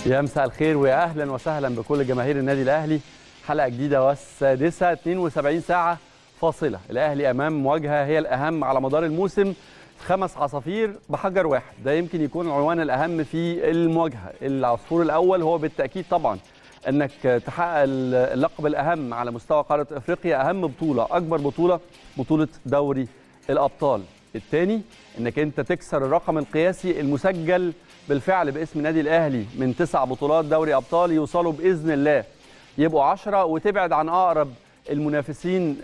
يا مساء الخير ويا اهلا وسهلا بكل جماهير النادي الاهلي حلقه جديده والسادسه 72 ساعه فاصله الاهلي امام مواجهه هي الاهم على مدار الموسم خمس عصافير بحجر واحد ده يمكن يكون العنوان الاهم في المواجهه العصفور الاول هو بالتاكيد طبعا انك تحقق اللقب الاهم على مستوى قاره افريقيا اهم بطوله اكبر بطوله بطوله دوري الابطال الثاني انك انت تكسر الرقم القياسي المسجل بالفعل باسم النادي الاهلي من تسع بطولات دوري ابطال يوصلوا باذن الله يبقوا 10 وتبعد عن اقرب المنافسين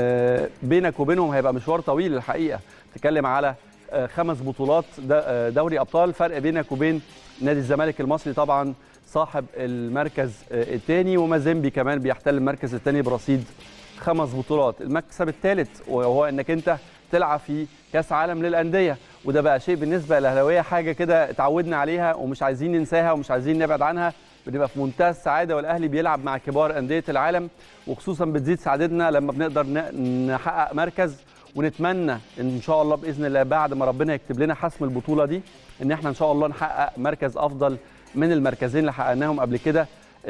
بينك وبينهم هيبقى مشوار طويل الحقيقه تتكلم على خمس بطولات دوري ابطال فرق بينك وبين نادي الزمالك المصري طبعا صاحب المركز الثاني ومازيمبي كمان بيحتل المركز الثاني برصيد خمس بطولات المكسب الثالث وهو انك انت تلعب في كاس عالم للانديه وده بقى شيء بالنسبه للاهلاويه حاجه كده اتعودنا عليها ومش عايزين ننساها ومش عايزين نبعد عنها بنبقى في منتهى السعاده والاهلي بيلعب مع كبار انديه العالم وخصوصا بتزيد سعادتنا لما بنقدر نحقق مركز ونتمنى ان شاء الله باذن الله بعد ما ربنا يكتب لنا حسم البطوله دي ان احنا ان شاء الله نحقق مركز افضل من المركزين اللي حققناهم قبل كده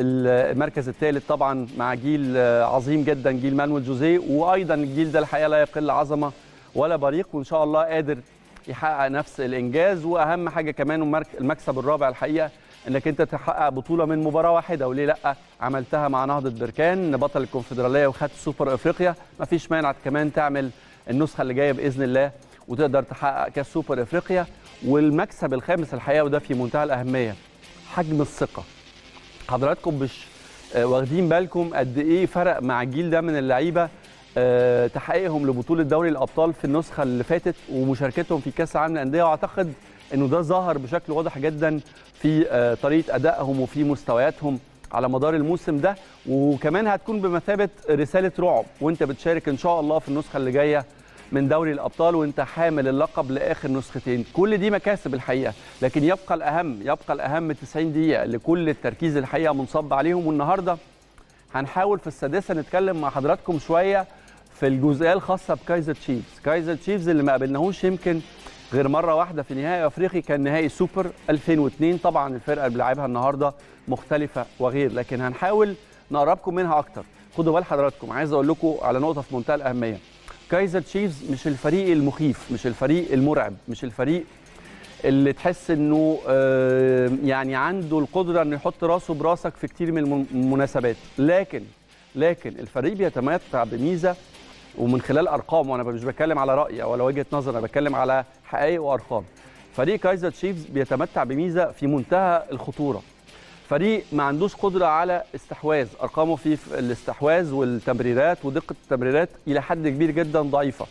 المركز الثالث طبعا مع جيل عظيم جدا جيل مانويل جوزيه وايضا الجيل ده الحقيقه لا يقل عظمه ولا بريق وان شاء الله قادر يحقق نفس الانجاز واهم حاجه كمان المكسب الرابع الحقيقه انك انت تحقق بطوله من مباراه واحده وليه لا عملتها مع نهضه بركان بطل الكونفدراليه وخدت سوبر افريقيا مفيش مانع كمان تعمل النسخه اللي جايه باذن الله وتقدر تحقق كاس سوبر افريقيا والمكسب الخامس الحقيقه وده في منتهى الاهميه حجم الثقه حضراتكم مش واخدين بالكم قد ايه فرق مع الجيل ده من اللعيبه أه تحقيقهم لبطوله دوري الابطال في النسخه اللي فاتت ومشاركتهم في كاس العالم للانديه واعتقد انه ده ظهر بشكل واضح جدا في أه طريقه ادائهم وفي مستوياتهم على مدار الموسم ده وكمان هتكون بمثابه رساله رعب وانت بتشارك ان شاء الله في النسخه اللي جايه من دوري الابطال وانت حامل اللقب لاخر نسختين كل دي مكاسب الحقيقه لكن يبقى الاهم يبقى الاهم 90 دقيقه لكل التركيز الحقيقه منصب عليهم والنهارده هنحاول في السادسه نتكلم مع حضراتكم شويه في الجزئيه الخاصه بكايزر تشيفز كايزر تشيفز اللي ما قابلناهوش يمكن غير مره واحده في نهائي افريقي كان نهائي سوبر 2002 طبعا الفرقه اللي بنلعبها النهارده مختلفه وغير لكن هنحاول نقربكم منها اكتر خدوا بال حضراتكم عايز اقول لكم على نقطه في منتهى الاهميه كايزر تشيفز مش الفريق المخيف مش الفريق المرعب مش الفريق اللي تحس انه يعني عنده القدره انه يحط راسه براسك في كتير من المناسبات لكن لكن الفريق بيتمتع بميزه ومن خلال ارقام وانا مش بتكلم على راي ولا وجهه نظر انا بتكلم على حقائق وارقام فريق كايزر تشيفز بيتمتع بميزه في منتهى الخطوره فريق ما عندوش قدره على استحواذ ارقامه في الاستحواذ والتمريرات ودقه التمريرات الى حد كبير جدا ضعيفه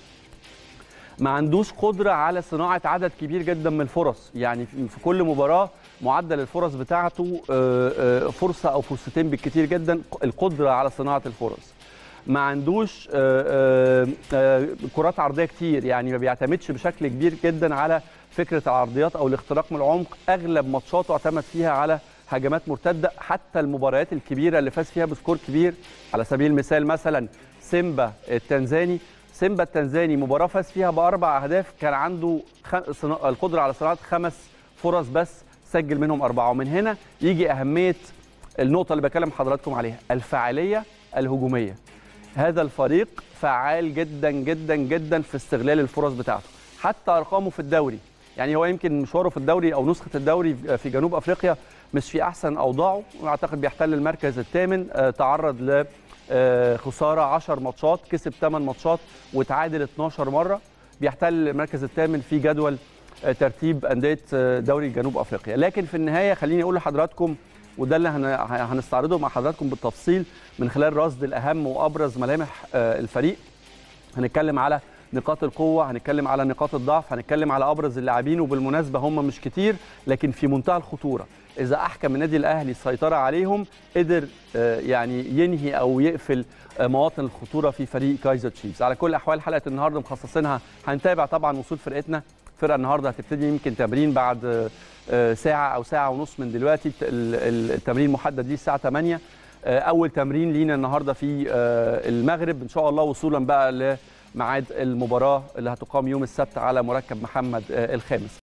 ما عندوش قدره على صناعه عدد كبير جدا من الفرص يعني في كل مباراه معدل الفرص بتاعته فرصه او فرصتين بالكثير جدا القدره على صناعه الفرص ما عندوش كرات عرضيه كتير يعني ما بيعتمدش بشكل كبير جدا على فكره العرضيات او الاختراق من العمق اغلب ماتشاته اعتمد فيها على هجمات مرتده حتى المباريات الكبيره اللي فاز فيها بسكور كبير على سبيل المثال مثلا سيمبا التنزاني سيمبا التنزاني مباراه فاز فيها باربع اهداف كان عنده القدره على صناعه خمس فرص بس سجل منهم اربعه ومن هنا يجي اهميه النقطه اللي بكلم حضراتكم عليها الفعاليه الهجوميه هذا الفريق فعال جدا جدا جدا في استغلال الفرص بتاعته حتى ارقامه في الدوري يعني هو يمكن مشواره في الدوري او نسخه الدوري في جنوب افريقيا مش في احسن اوضاعه واعتقد بيحتل المركز الثامن تعرض ل خساره 10 ماتشات كسب 8 ماتشات وتعادل 12 مره بيحتل المركز الثامن في جدول ترتيب انديه دوري جنوب افريقيا لكن في النهايه خليني اقول لحضراتكم وده اللي هنستعرضه مع حضراتكم بالتفصيل من خلال رصد الاهم وابرز ملامح الفريق هنتكلم على نقاط القوه هنتكلم على نقاط الضعف هنتكلم على ابرز اللاعبين وبالمناسبه هم مش كتير لكن في منتهى الخطوره اذا احكم النادي الاهلي السيطره عليهم قدر يعني ينهي او يقفل مواطن الخطوره في فريق كايزر تشيفز على كل احوال حلقه النهارده مخصصينها هنتابع طبعا وصول فرقتنا الفرقه النهارده هتبتدي يمكن تمرين بعد ساعه او ساعه ونص من دلوقتي التمرين محدد ليه الساعه 8 اول تمرين لينا النهارده في المغرب ان شاء الله وصولا بقى لميعاد المباراه اللي هتقام يوم السبت على مركب محمد الخامس